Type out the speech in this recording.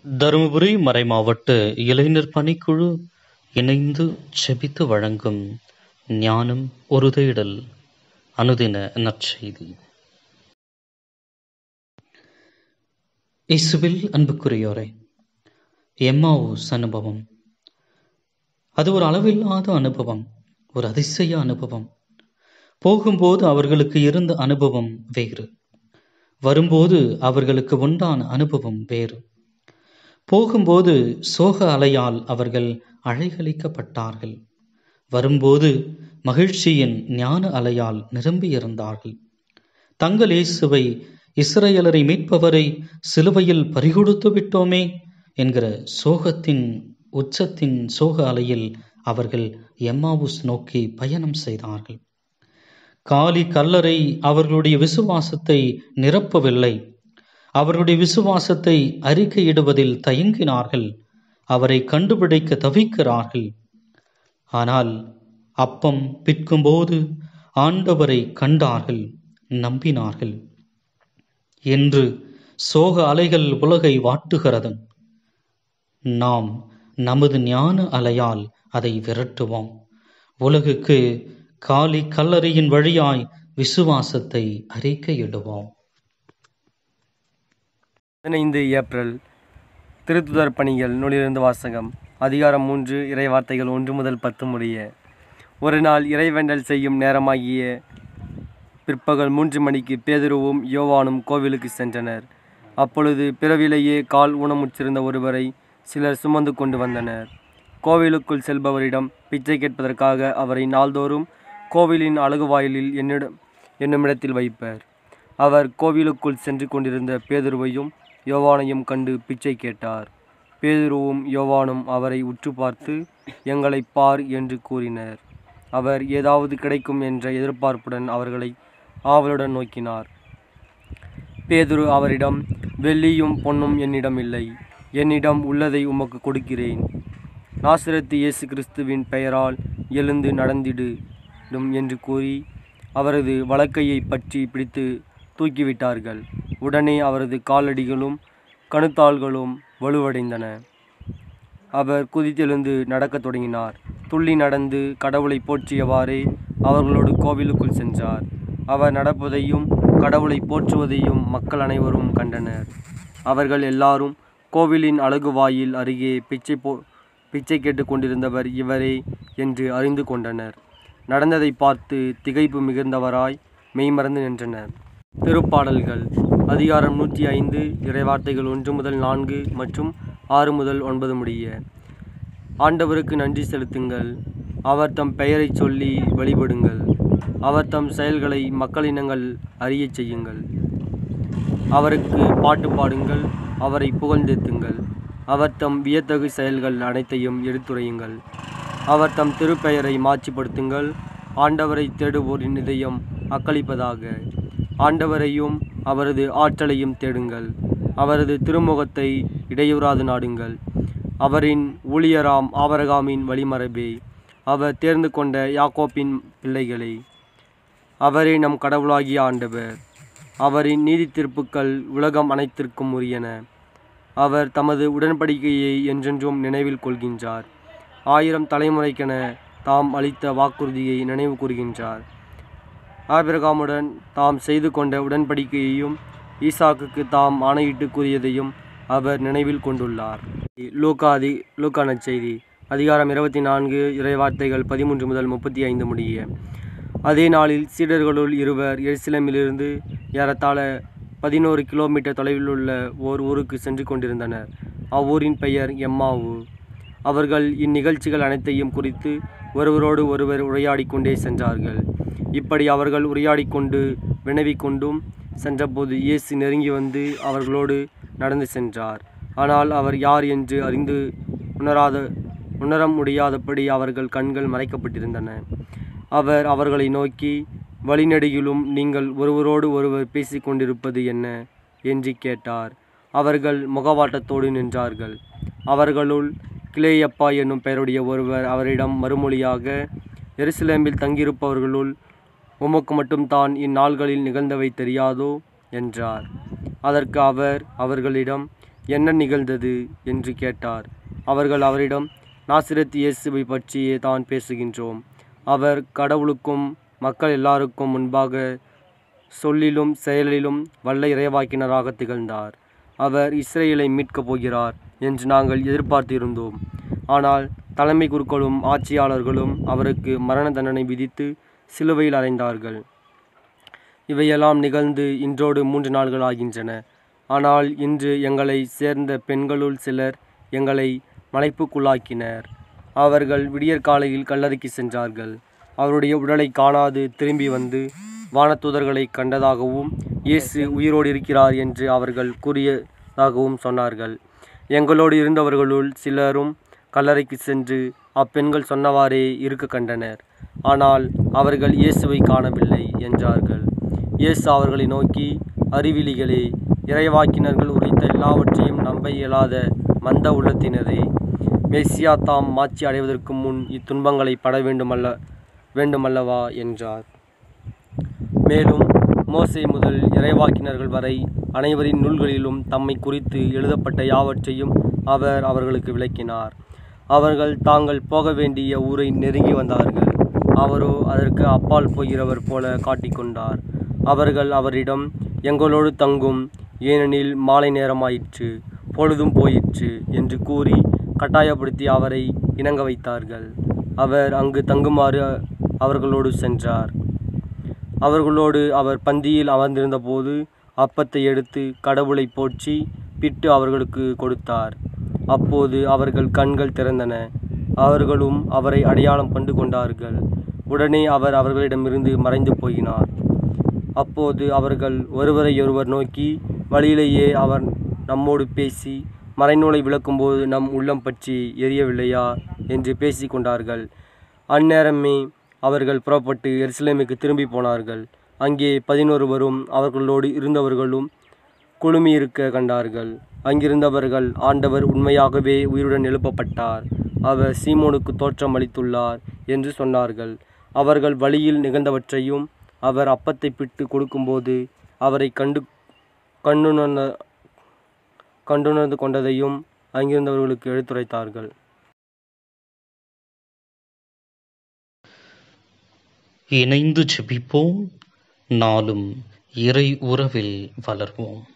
தருமபுரி மறைமாவட்ட இளைஞர் பணிக்குழு இணைந்து செபித்து வழங்கும் ஞானம் ஒரு தேடல் அனுதின நற்செய்தி இயேசுவில் அன்புக்குரியோரே எம்மாவூஸ் அனுபவம் அது ஒரு அளவில்லாத அனுபவம் ஒரு அதிசய அனுபவம் போகும்போது அவர்களுக்கு இருந்த அனுபவம் வேறு வரும்போது அவர்களுக்கு உண்டான அனுபவம் வேறு போகும்போது சோக அலையால் அவர்கள் அழைகளிக்கப்பட்டார்கள் வரும்போது மகிழ்ச்சியின் ஞான அலையால் நிரம்பியிருந்தார்கள் தங்கள் இயேசுவை இஸ்ரேலரை மீட்பவரை சிலுவையில் பறிகொடுத்து விட்டோமே என்கிற சோகத்தின் உச்சத்தின் சோக அலையில் அவர்கள் எம்மாவுஸ் நோக்கி பயணம் செய்தார்கள் காலி கல்லறை அவர்களுடைய விசுவாசத்தை நிரப்பவில்லை அவர்களுடைய விசுவாசத்தை அறிக்கையிடுவதில் தயங்கினார்கள் அவரை கண்டுபிடிக்க தவிக்கிறார்கள் ஆனால் அப்பம் பிற்கும்போது ஆண்டவரை கண்டார்கள் நம்பினார்கள் என்று சோக அலைகள் உலகை வாட்டுகிறது நாம் நமது ஞான அலையால் அதை விரட்டுவோம் உலகுக்கு காலி கல்லறையின் வழியாய் விசுவாசத்தை அறிக்கையிடுவோம் பதினைந்து ஏப்ரல் திருத்துதர் பணிகள் நூலிலிருந்து வாசகம் அதிகாரம் மூன்று இறை வார்த்தைகள் ஒன்று முதல் பத்து முடிய ஒரு நாள் இறைவேண்டல் செய்யும் நேரமாகிய பிற்பகல் மூன்று மணிக்கு பேதுருவும் யோவானும் கோவிலுக்கு சென்றனர் அப்பொழுது பிறவிலேயே கால் ஊனமுற்றிருந்த ஒருவரை சிலர் சுமந்து கொண்டு வந்தனர் கோவிலுக்குள் செல்பவரிடம் பிச்சை கேட்பதற்காக அவரை நாள்தோறும் கோவிலின் அழகு வாயிலில் என்னிடம் என்னுமிடத்தில் வைப்பர் அவர் கோவிலுக்குள் சென்று கொண்டிருந்த பேதுருவையும் யோவானையும் கண்டு பிச்சை கேட்டார் பேதுருவும் யோவானும் அவரை உற்று பார்த்து எங்களை பார் என்று கூறினர் அவர் ஏதாவது கிடைக்கும் என்ற எதிர்பார்ப்புடன் அவர்களை ஆவலுடன் நோக்கினார் பேதுரு அவரிடம் வெள்ளியும் பொன்னும் என்னிடம் இல்லை என்னிடம் உள்ளதை உமக்கு கொடுக்கிறேன் நாசிரத்து இயேசு கிறிஸ்துவின் பெயரால் எழுந்து நடந்திடும் என்று கூறி அவரது வலக்கையை பற்றி பிடித்து தூக்கிவிட்டார்கள் உடனே அவரது காலடிகளும் கணுத்தாள்களும் வலுவடைந்தன அவர் குதித்தெழுந்து நடக்கத் தொடங்கினார் துள்ளி நடந்து கடவுளை போற்றியவாறே அவர்களோடு கோவிலுக்குள் சென்றார் அவர் நடப்பதையும் கடவுளை போற்றுவதையும் மக்கள் அனைவரும் கண்டனர் அவர்கள் எல்லாரும் கோவிலின் அழகு வாயில் அருகே பிச்சை போ பிச்சை கேட்டுக் கொண்டிருந்தவர் இவரே என்று அறிந்து கொண்டனர் நடந்ததை பார்த்து திகைப்பு மிகுந்தவராய் மெய்மறந்து நின்றனர் திருப்பாடல்கள் அதிகாரம் நூற்றி ஐந்து இறைவார்த்தைகள் ஒன்று முதல் நான்கு மற்றும் ஆறு முதல் ஒன்பது முடிய ஆண்டவருக்கு நன்றி செலுத்துங்கள் அவர் தம் பெயரைச் சொல்லி வழிபடுங்கள் அவர் தம் செயல்களை மக்களினங்கள் அறியச் செய்யுங்கள் அவருக்கு பாட்டு பாடுங்கள் அவரை புகழ்ந்தெத்துங்கள் அவர் தம் வியத்தகு செயல்கள் அனைத்தையும் எடுத்துரையுங்கள் அவர் தம் திருப்பெயரை மாட்சிப்படுத்துங்கள் ஆண்டவரை தேடுவோரின் இதயம் அக்களிப்பதாக ஆண்டவரையும் அவரது ஆற்றலையும் தேடுங்கள் அவரது திருமுகத்தை இடையூறாது நாடுங்கள் அவரின் ஊழியராம் ஆபரகாமின் வழிமரபே அவர் தேர்ந்து கொண்ட யாக்கோப்பின் பிள்ளைகளே அவரே நம் கடவுளாகிய ஆண்டவர் அவரின் நீதி தீர்ப்புக்கள் உலகம் அனைத்திற்கும் உரியன அவர் தமது உடன்படிக்கையை என்றென்றும் நினைவில் கொள்கின்றார் ஆயிரம் தலைமுறைக்கென தாம் அளித்த வாக்குறுதியை நினைவு கூறுகின்றார் ஆபிரகாமுடன் தாம் செய்து கொண்ட உடன்படிக்கையையும் ஈசாக்குக்கு தாம் ஆணையிட்டு கூறியதையும் அவர் நினைவில் கொண்டுள்ளார் லூக்கா அதி லூக்கா நற்செய்தி அதிகாரம் இருபத்தி நான்கு இறைவார்த்தைகள் பதிமூன்று முதல் முப்பத்தி ஐந்து முடிய அதே நாளில் சீடர்களுள் இருவர் எருசலேமிலிருந்து ஏறத்தாழ பதினோரு கிலோமீட்டர் தொலைவில் உள்ள ஓர் ஊருக்கு சென்று கொண்டிருந்தனர் அவ்வூரின் பெயர் எம்மாவு அவர்கள் இந்நிகழ்ச்சிகள் அனைத்தையும் குறித்து ஒருவரோடு ஒருவர் உரையாடிக் கொண்டே சென்றார்கள் இப்படி அவர்கள் உரையாடிக் கொண்டு வினவிக் கொண்டும் சென்றபோது இயேசு நெருங்கி வந்து அவர்களோடு நடந்து சென்றார் ஆனால் அவர் யார் என்று அறிந்து உணராத உணர முடியாதபடி அவர்கள் கண்கள் மறைக்கப்பட்டிருந்தன அவர் அவர்களை நோக்கி வழிநெடுகிலும் நீங்கள் ஒருவரோடு ஒருவர் பேசிக் கொண்டிருப்பது என்ன என்று கேட்டார் அவர்கள் முகவாட்டத்தோடு நின்றார்கள் அவர்களுள் கிளேயப்பா என்னும் பெயருடைய ஒருவர் அவரிடம் மறுமொழியாக எருசலேமில் தங்கியிருப்பவர்களுள் உமக்கு மட்டும்தான் இந்நாள்களில் நிகழ்ந்தவை தெரியாதோ என்றார் அதற்கு அவர் அவர்களிடம் என்ன நிகழ்ந்தது என்று கேட்டார் அவர்கள் அவரிடம் நாசிரத் இயேசுவை பற்றியே தான் பேசுகின்றோம் அவர் கடவுளுக்கும் மக்கள் எல்லாருக்கும் முன்பாக சொல்லிலும் செயலிலும் வல்ல இறைவாக்கினராக திகழ்ந்தார் அவர் இஸ்ரேலை மீட்கப் போகிறார் என்று நாங்கள் எதிர்பார்த்திருந்தோம் ஆனால் தலைமை குருக்களும் ஆட்சியாளர்களும் அவருக்கு மரண தண்டனை விதித்து சிலுவையில் அறைந்தார்கள் இவையெல்லாம் நிகழ்ந்து இன்றோடு மூன்று நாள்கள் ஆகின்றன ஆனால் இன்று எங்களை சேர்ந்த பெண்களுள் சிலர் எங்களை மலைப்புக்குள்ளாக்கினர் அவர்கள் விடியற்காலையில் கல்லறைக்கு சென்றார்கள் அவருடைய உடலை காணாது திரும்பி வந்து வானதூதர்களை கண்டதாகவும் இயேசு உயிரோடு இருக்கிறார் என்று அவர்கள் கூறியதாகவும் சொன்னார்கள் எங்களோடு இருந்தவர்களுள் சிலரும் கல்லறைக்கு சென்று அப்பெண்கள் சொன்னவாறே இருக்க கண்டனர் ஆனால் அவர்கள் இயேசுவை காணவில்லை என்றார்கள் இயேசு அவர்களை நோக்கி அறிவிலிகளே இறைவாக்கினர்கள் உரைத்த எல்லாவற்றையும் நம்ப இயலாத மந்த உள்ளத்தினரே மெஸ்ஸியா தாம் மாட்சி அடைவதற்கு முன் இத்துன்பங்களை பட வேண்டுமல்ல வேண்டுமல்லவா என்றார் மேலும் மோசே முதல் இறைவாக்கினர்கள் வரை அனைவரின் நூல்களிலும் தம்மை குறித்து எழுதப்பட்ட யாவற்றையும் அவர் அவர்களுக்கு விளக்கினார் அவர்கள் தாங்கள் போக வேண்டிய ஊரை நெருங்கி வந்தார்கள் அவரோ அதற்கு அப்பால் போகிறவர் போல காட்டிக்கொண்டார் அவர்கள் அவரிடம் எங்களோடு தங்கும் ஏனெனில் மாலை நேரமாயிற்று பொழுதும் போயிற்று என்று கூறி கட்டாயப்படுத்தி அவரை இணங்க வைத்தார்கள் அவர் அங்கு தங்குமாறு அவர்களோடு சென்றார் அவர்களோடு அவர் பந்தியில் அமர்ந்திருந்தபோது அப்பத்தை எடுத்து கடவுளை போற்றி பிட்டு அவர்களுக்கு கொடுத்தார் அப்போது அவர்கள் கண்கள் திறந்தன அவர்களும் அவரை அடையாளம் கண்டு கொண்டார்கள் உடனே அவர் அவர்களிடமிருந்து மறைந்து போயினார் அப்போது அவர்கள் ஒருவரையொருவர் நோக்கி வழியிலேயே அவர் நம்மோடு பேசி மறைநூலை விளக்கும்போது நம் உள்ளம் பற்றி எரியவில்லையா என்று பேசிக் கொண்டார்கள் அந்நேரமே அவர்கள் புறப்பட்டு எருசலேமுக்கு திரும்பி போனார்கள் அங்கே பதினொருவரும் அவர்களோடு இருந்தவர்களும் குழுமியிருக்க கண்டார்கள் அங்கிருந்தவர்கள் ஆண்டவர் உண்மையாகவே உயிருடன் எழுப்பப்பட்டார் அவர் சீமோனுக்கு தோற்றம் அளித்துள்ளார் என்று சொன்னார்கள் அவர்கள் வழியில் நிகழ்ந்தவற்றையும் அவர் அப்பத்தை பிட்டு கொடுக்கும்போது அவரை கண்டு கண்டுணர்ந்த கண்டுணர்ந்து கொண்டதையும் அங்கிருந்தவர்களுக்கு எடுத்துரைத்தார்கள் இணைந்து ஜெபிப்போம் நாளும் இறை உறவில் வளர்வோம்